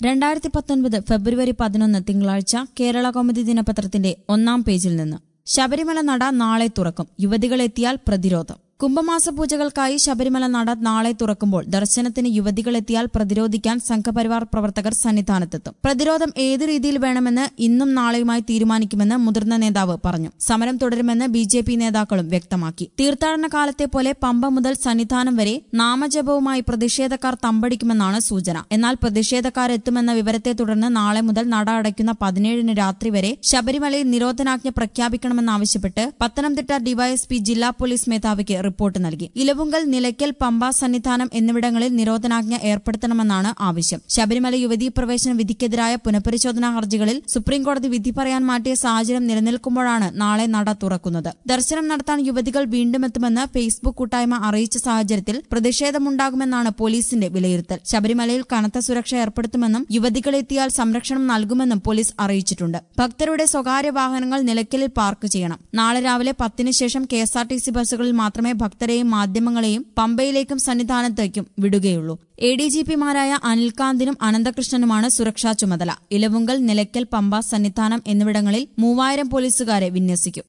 രണ്ടായിരത്തി പത്തൊൻപത് ഫെബ്രുവരി പതിനൊന്ന് തിങ്കളാഴ്ച കേരള കൗമുദി ദിനപത്രത്തിന്റെ ഒന്നാം പേജിൽ നിന്ന് ശബരിമല നട നാളെ തുറക്കും യുവതികളെത്തിയാൽ പ്രതിരോധം കുംഭമാസ പൂജകൾക്കായി ശബരിമല നട നാളെ തുറക്കുമ്പോൾ ദർശനത്തിന് യുവതികളെത്തിയാൽ പ്രതിരോധിക്കാൻ സംഘപരിവാർ പ്രവർത്തകർ സന്നിധാനത്തെത്തും പ്രതിരോധം ഏത് രീതിയിൽ വേണമെന്ന് ഇന്നും നാളെയുമായി തീരുമാനിക്കുമെന്ന് മുതിർന്ന നേതാവ് പറഞ്ഞു സമരം തുടരുമെന്ന് ബി ജെ പി നേതാക്കളും വ്യക്തമാക്കി തീർത്ഥാടന കാലത്തെ പോലെ പമ്പ മുതൽ സന്നിധാനം വരെ നാമജപവുമായി പ്രതിഷേധക്കാർ തമ്പടിക്കുമെന്നാണ് സൂചന എന്നാൽ പ്രതിഷേധക്കാരെത്തുമെന്ന വിവരത്തെ തുടർന്ന് നാളെ മുതൽ നട അടയ്ക്കുന്ന പതിനേഴിന് രാത്രി വരെ ശബരിമലയിൽ നിരോധനാജ്ഞ പ്രഖ്യാപിക്കണമെന്നാവശ്യപ്പെട്ട് പത്തനംതിട്ട ഡിവൈഎസ്പി ജില്ലാ പോലീസ് മേധാവിക്ക് റിപ്പോർട്ട് നൽകി ഇലവുങ്കൽ നിലയ്ക്കൽ പമ്പ സന്നിധാനം എന്നിവിടങ്ങളിൽ നിരോധനാജ്ഞ ഏർപ്പെടുത്തണമെന്നാണ് ആവശ്യം ശബരിമല യുവതീ പ്രവേശന വിധിക്കെതിരായ പുനഃപരിശോധനാ ഹർജികളിൽ സുപ്രീംകോടതി വിധി പറയാൻ മാറ്റിയ സാഹചര്യം നിലനിൽക്കുമ്പോഴാണ് നാളെ നട തുറക്കുന്നത് ദർശനം നടത്താൻ യുവതികൾ വീണ്ടും എത്തുമെന്ന് ഫേസ്ബുക്ക് കൂട്ടായ്മ അറിയിച്ച സാഹചര്യത്തിൽ പ്രതിഷേധമുണ്ടാകുമെന്നാണ് പോലീസിന്റെ വിലയിരുത്തൽ ശബരിമലയിൽ കനത്ത സുരക്ഷ ഏർപ്പെടുത്തുമെന്നും യുവതികളെത്തിയാൽ സംരക്ഷണം നൽകുമെന്നും പോലീസ് അറിയിച്ചിട്ടുണ്ട് ഭക്തരുടെ സ്വകാര്യ വാഹനങ്ങൾ നിലയ്ക്കലിൽ പാർക്ക് ചെയ്യണം നാളെ രാവിലെ പത്തിന് ശേഷം കെഎസ്ആർടിസി ബസ്സുകളിൽ മാത്രമേ ഭക്തരെയും മാധ്യമങ്ങളെയും പമ്പയിലേക്കും സന്നിധാനത്തേക്കും വിടുകയുള്ളൂ എ ഡി ജി പിമാരായ അനിൽകാന്തിനും അനന്തകൃഷ്ണനുമാണ് സുരക്ഷാ ചുമതല ഇലവുങ്കൽ നിലയ്ക്കൽ പമ്പ സന്നിധാനം എന്നിവിടങ്ങളിൽ മൂവായിരം പോലീസുകാരെ വിന്യസിക്കും